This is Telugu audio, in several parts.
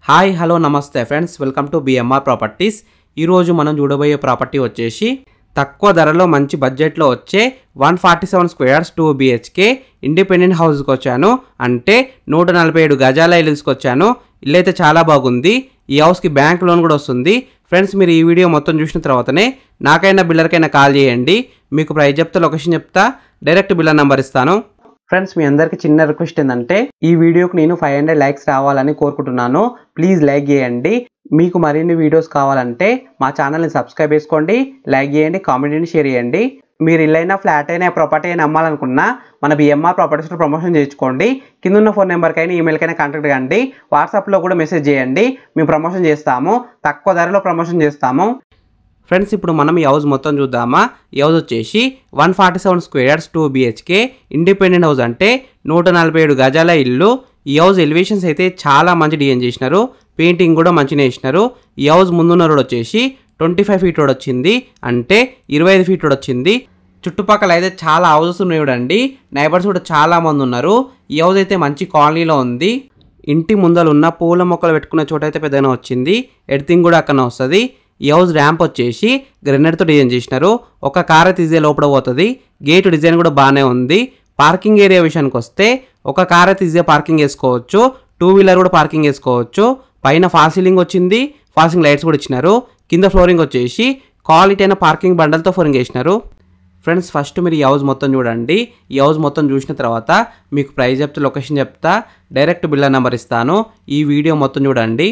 హాయ్ హలో నమస్తే friends welcome to BMR properties ఈరోజు మనం చూడబోయే ప్రాపర్టీ వచ్చేసి తక్కువ ధరలో మంచి బడ్జెట్లో వచ్చే one forty seven squares two BHK independent హౌస్కి వచ్చాను అంటే నూట నలభై ఏడు గజాల ఇల్లు తీసుకొచ్చాను ఇల్లు అయితే చాలా బాగుంది ఈ హౌస్కి బ్యాంక్ లోన్ కూడా వస్తుంది ఫ్రెండ్స్ మీరు ఈ వీడియో మొత్తం చూసిన తర్వాతనే నాకైనా బిల్లర్కైనా కాల్ చేయండి మీకు ప్రైస్ చెప్తా లొకేషన్ చెప్తా డైరెక్ట్ బిల్లర్ నెంబర్ ఇస్తాను ఫ్రెండ్స్ మీ అందరికి చిన్న రిక్వెస్ట్ ఏంటంటే ఈ వీడియోకి నేను ఫైవ్ హండ్రెడ్ లైక్స్ రావాలని కోరుకుంటున్నాను ప్లీజ్ లైక్ చేయండి మీకు మరిన్ని వీడియోస్ కావాలంటే మా ఛానల్ని సబ్స్క్రైబ్ చేసుకోండి లైక్ చేయండి కామెంట్ని షేర్ చేయండి మీరు ఇల్లైనా ఫ్లాట్ అయినా ప్రాపర్టీ అయినా అమ్మాలనుకున్నా మన బిఎంఆర్ ప్రాపర్టీస్లో ప్రమోషన్ చేయించుకోండి కింద ఉన్న ఫోన్ నెంబర్కైనా ఈమెయిల్కైనా కాంటాక్ట్ కండి వాట్సాప్లో కూడా మెసేజ్ చేయండి మేము ప్రమోషన్ చేస్తాము తక్కువ ధరలో ప్రమోషన్ చేస్తాము ఫ్రెండ్స్ ఇప్పుడు మనం ఈ హౌస్ మొత్తం చూద్దామా ఈ హౌస్ వచ్చేసి one forty seven squares two BHK independent house అంటే నూట నలభై ఏడు గజాల ఇల్లు ఈ హౌస్ ఎలివేషన్స్ అయితే చాలా మంచి డిజైన్ చేసినారు పెయింటింగ్ కూడా మంచిగా వేసినారు ఈ హౌస్ ముందున్న రోడ్ వచ్చేసి ట్వంటీ ఫైవ్ ఫీట్ రోడ్ వచ్చింది అంటే ఇరవై ఐదు ఫీట్ రోడ్ వచ్చింది చుట్టుపక్కల అయితే చాలా హౌసెస్ ఉన్నాయి చూడండి నైబర్స్ కూడా చాలా మంది ఉన్నారు ఈ హౌస్ అయితే మంచి కాలనీలో ఉంది ఇంటి ముందర ఉన్న పూల మొక్కలు పెట్టుకున్న చోట అయితే పెద్దగా వచ్చింది ఎడిటింగ్ కూడా అక్కడ వస్తుంది ఈ హౌస్ ర్యాంప్ వచ్చేసి గ్రెనేడ్తో డిజైన్ చేసినారు ఒక కార్ అయితే ఈజీ లోపల పోతుంది గేట్ డిజైన్ కూడా బాగానే ఉంది పార్కింగ్ ఏరియా విషయానికి వస్తే ఒక కార్ అయితే ఈజీగా పార్కింగ్ వేసుకోవచ్చు టూ వీలర్ కూడా పార్కింగ్ వేసుకోవచ్చు పైన ఫాల్ సీలింగ్ వచ్చింది ఫాల్సింగ్ లైట్స్ కూడా ఇచ్చినారు కింద ఫ్లోరింగ్ వచ్చేసి క్వాలిటీ అయిన పార్కింగ్ బండలతో ఫ్లోరింగ్ వేసినారు ఫ్రెండ్స్ ఫస్ట్ మీరు ఈ హౌస్ మొత్తం చూడండి ఈ హౌస్ మొత్తం చూసిన తర్వాత మీకు ప్రైస్ చెప్తే లొకేషన్ చెప్తా డైరెక్ట్ బిల్లర్ నెంబర్ ఇస్తాను ఈ వీడియో మొత్తం చూడండి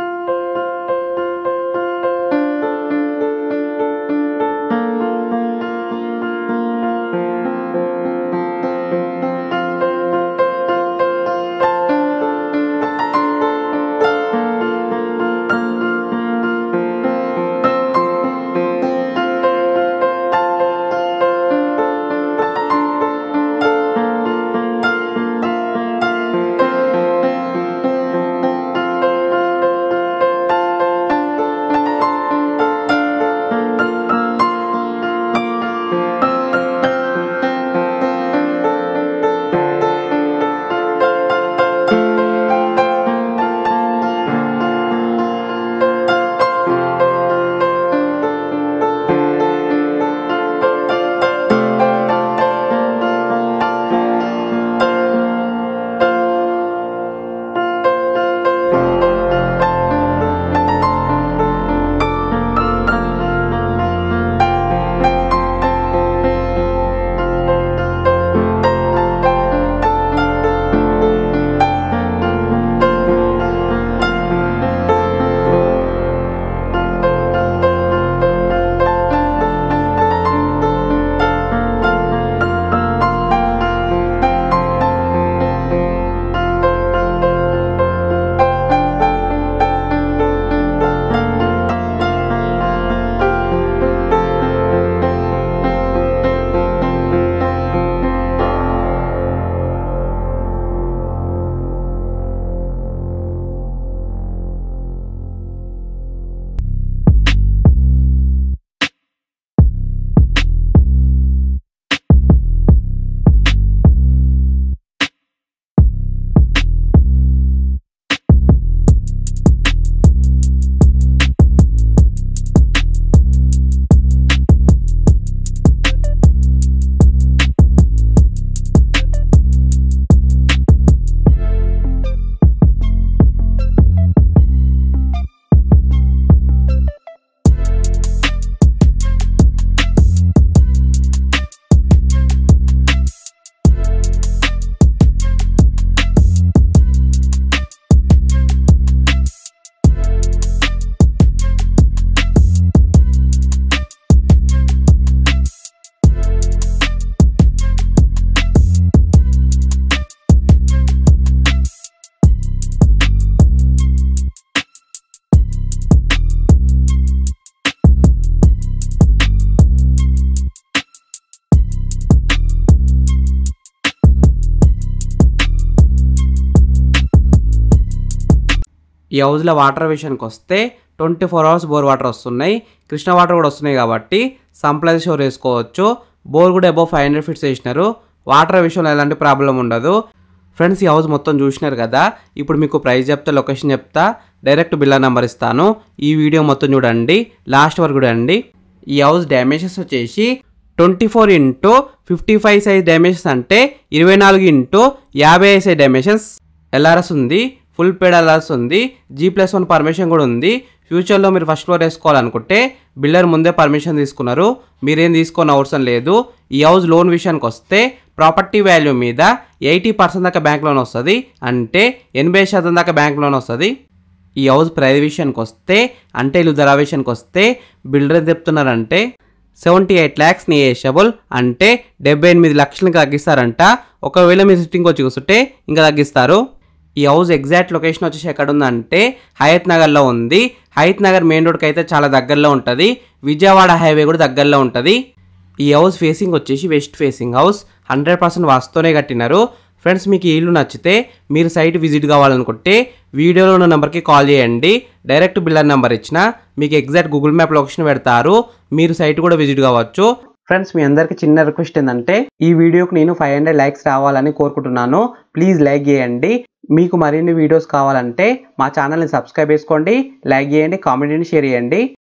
ఈ హౌస్లో వాటర్ విషయానికి వస్తే twenty four hours bore water వస్తున్నాయి కృష్ణ వాటర్ కూడా వస్తున్నాయి కాబట్టి సంప్లై షోర్ వేసుకోవచ్చు బోర్ కూడా అబౌవ్ ఫైవ్ హండ్రెడ్ ఫీట్స్ వేసినారు వాటర్ విషయంలో ఎలాంటి ప్రాబ్లం ఉండదు ఫ్రెండ్స్ ఈ హౌస్ మొత్తం చూసినారు కదా ఇప్పుడు మీకు ప్రైస్ చెప్తా లొకేషన్ చెప్తా డైరెక్ట్ బిల్లా నెంబర్ ఇస్తాను ఈ వీడియో మొత్తం చూడండి లాస్ట్ వరకు చూడండి ఈ హౌస్ డైమెన్షన్స్ వచ్చేసి twenty four into fifty five size dimensions అంటే ఇరవై నాలుగు ఇంటూ యాభై ఐదు సైజ్ డైమెన్షన్స్ ఎల్ఆర్ఎస్ ఉంది ఫుల్ పేడ్ ఎల్ఆర్ఎస్ ఉంది జీ ప్లస్ వన్ పర్మిషన్ కూడా ఉంది ఫ్యూచర్లో మీరు ఫస్ట్ ఫ్లోర్ వేసుకోవాలనుకుంటే బిల్డర్ ముందే పర్మిషన్ తీసుకున్నారు మీరేం తీసుకొని అవసరం లేదు ఈ హౌస్ లోన్ విషయానికి వస్తే ప్రాపర్టీ వాల్యూ మీద ఎయిటీ పర్సెంట్ దాకా బ్యాంక్ లోన్ వస్తుంది అంటే ఎనభై శాతం దాకా బ్యాంక్ లోన్ వస్తుంది ఈ హౌస్ ప్రైస్ విషయానికి వస్తే అంటే ఇల్లు ధర విషయానికి వస్తే బిల్డర్ ఏం చెప్తున్నారంటే సెవెంటీ ఎయిట్ ల్యాక్స్ నియేషబుల్ అంటే డెబ్బై ఎనిమిది లక్షలకి తగ్గిస్తారంట ఒకవేళ మీరు సిట్టింగ్ వచ్చి కూర్చుంటే ఇంకా తగ్గిస్తారు ఈ హౌస్ ఎగ్జాక్ట్ లొకేషన్ వచ్చేసి ఎక్కడ ఉందంటే హయత్ నగర్లో ఉంది హయత్ నగర్ మెయిన్ రోడ్కి అయితే చాలా దగ్గరలో ఉంటుంది విజయవాడ హైవే కూడా దగ్గరలో ఉంటుంది ఈ హౌస్ ఫేసింగ్ వచ్చేసి west facing house hundred percent వాస్తోనే కట్టినారు ఫ్రెండ్స్ మీకు ఈ ఇల్లు నచ్చితే మీరు సైట్ విజిట్ కావాలనుకుంటే వీడియోలో ఉన్న నెంబర్కి కాల్ చేయండి డైరెక్ట్ బిల్లర్ నెంబర్ ఇచ్చిన మీకు ఎగ్జాక్ట్ గూగుల్ మ్యాప్ లొకేషన్ పెడతారు మీరు సైట్ కూడా విజిట్ కావచ్చు ఫ్రెండ్స్ మీ అందరికి చిన్న రిక్వెస్ట్ ఏంటంటే ఈ వీడియోకి నేను ఫైవ్ హండ్రెడ్ లైక్స్ రావాలని కోరుకుంటున్నాను ప్లీజ్ లైక్ చేయండి మీకు మరిన్ని వీడియోస్ కావాలంటే మా ఛానల్ని సబ్స్క్రైబ్ చేసుకోండి లైక్ చేయండి కామెంట్ చేయండి షేర్ చేయండి